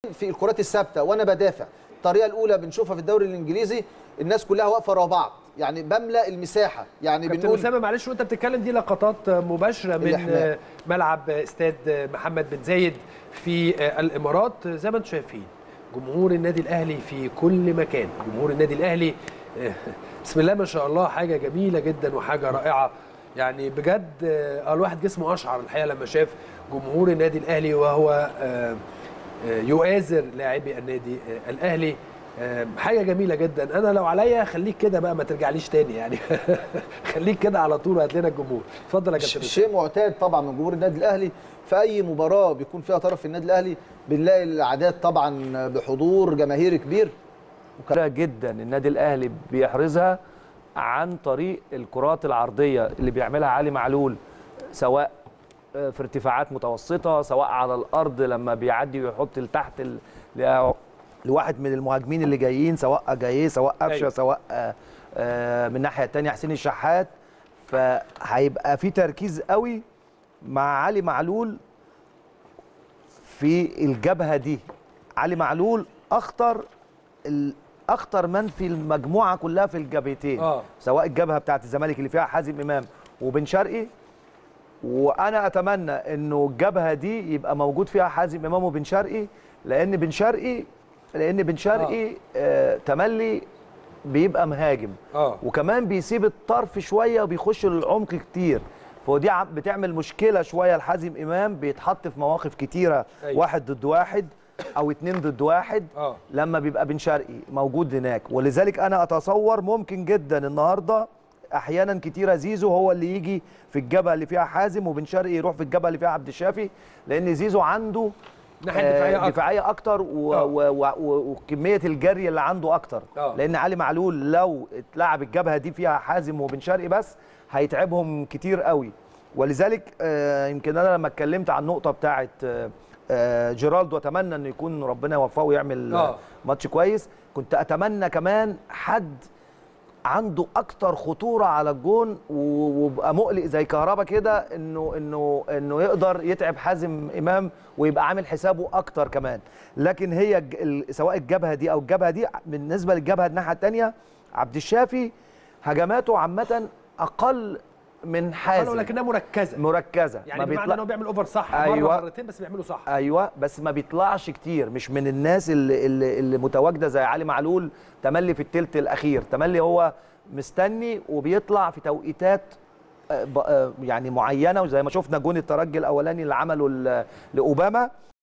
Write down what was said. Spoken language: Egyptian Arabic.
في الكرات الثابته وانا بدافع الطريقه الاولى بنشوفها في الدوري الانجليزي الناس كلها واقفه ورا بعض يعني بملى المساحه يعني كابتن بنقول اسامه معلش وانت بتتكلم دي لقطات مباشره من الإحماء. ملعب استاد محمد بن زايد في الامارات زي ما انتم شايفين جمهور النادي الاهلي في كل مكان جمهور النادي الاهلي بسم الله ما شاء الله حاجه جميله جدا وحاجه رائعه يعني بجد آه، الواحد جسمه اشعر الحقيقه لما شاف جمهور النادي الاهلي وهو آه، آه، يؤازر لاعبي النادي آه، الاهلي آه، حاجه جميله جدا انا لو عليا خليك كده بقى ما ترجعليش تاني يعني خليك كده على طول وهات لنا الجمهور اتفضل يا ش- كابتن شيء معتاد طبعا من جمهور النادي الاهلي في اي مباراه بيكون فيها طرف النادي الاهلي بنلاقي الاعداد طبعا بحضور جماهيري كبير كتيرة جدا النادي الاهلي بيحرزها عن طريق الكرات العرضيه اللي بيعملها علي معلول سواء آه، في ارتفاعات متوسطه سواء على الارض لما بيعدي ويحط لتحت ال- ل- لواحد من المهاجمين اللي جايين سواء جايه سواء قفشه أيوة. سواء آه، آه، من الناحيه الثانيه حسين الشحات فهيبقى في تركيز قوي مع علي معلول في الجبهه دي علي معلول اخطر ال- اخطر من في المجموعه كلها في الجبهتين آه. سواء الجبهه بتاعت الزمالك اللي فيها حازم امام وبن شرقي وانا اتمنى انه الجبهه دي يبقى موجود فيها حازم امام وبن شرقي لان بن شرقي لان بن شرقي آه تملي بيبقى مهاجم اه وكمان بيسيب الطرف شويه وبيخش للعمق كتير فدي عم- بتعمل مشكله شويه لحازم امام بيتحط في مواقف كتيره أيوة. واحد ضد واحد او اتنين ضد واحد اه لما بيبقى بن شرقي موجود هناك ولذلك انا اتصور ممكن جدا النهارده احيانا كتيره زيزو هو اللي يجي في الجبهه اللي فيها حازم وبن شرقي يروح في الجبهه اللي فيها عبد الشافي لان زيزو عنده ناحيه آه، دفاعيه اكتر دفاعيه اكتر و- آه. و- و- و- وكميه الجري اللي عنده اكتر آه. لان علي معلول لو اتلعب الجبهه دي فيها حازم وبن شرقي بس هيتعبهم كتير قوي ولذلك آه، يمكن انا لما اتكلمت عن النقطه بتاعه آه، آه، جيرالدو اتمنى انه يكون ربنا يوفقه ويعمل آه. آه. ماتش كويس كنت اتمنى كمان حد عنده اكتر خطوره على الجون و- ويبقى مقلق زي كهربا كده انه انه انه يقدر يتعب حازم امام ويبقى عامل حسابه اكتر كمان لكن هي الج- ال- سواء الجبهه دي او الجبهه دي بالنسبه للجبهه الناحيه الثانيه عبد الشافي هجماته عامه اقل من قالوا حازم لكنها مركزه مركزه يعني بمعنى ان هو بيعمل اوفر صح مره أيوة. مرتين بس بيعملوا صح ايوه بس ما بيطلعش كتير مش من الناس اللي اللي, اللي متواجده زي علي معلول تملي في التلت الاخير تملي هو مستني وبيطلع في توقيتات آه، ب- آه، يعني معينه وزي ما شفنا جون الترجي الاولاني اللي عمله ل- لاوباما